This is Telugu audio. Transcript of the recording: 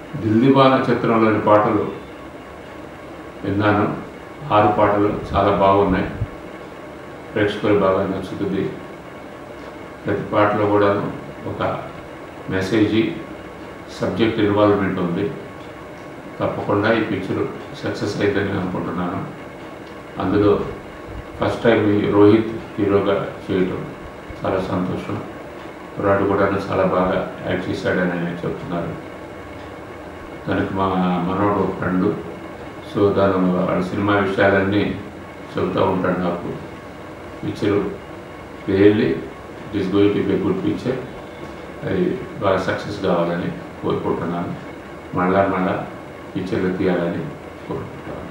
దిల్దివాన చిత్రంలోని పాటలు విన్నాను ఆరు పాటలు చాలా బాగున్నాయి ప్రేక్షకులు బాగా నచ్చుతుంది ప్రతి పాటలో కూడా ఒక మెసేజీ సబ్జెక్ట్ ఇన్వాల్వ్మెంట్ ఉంది తప్పకుండా ఈ పిక్చర్ సక్సెస్ అవుతుందని అనుకుంటున్నాను అందులో ఫస్ట్ టైం ఈ రోహిత్ హీరోగా చేయటం చాలా సంతోషం కుర్రాడు కూడా చాలా బాగా యాక్ట్ చేశాడని ఆయన చెప్తున్నారు తనకి మా మనోడు ఫ్రెండ్ సో తను వాళ్ళ సినిమా విషయాలన్నీ చెబుతూ ఉంటాడు నాకు picture really it is going to be good picture అది బాగా సక్సెస్ కావాలని కోరుకుంటున్నాను మళ్ళా మళ్ళా పిక్చర్లు తీయాలని కోరుకుంటున్నాను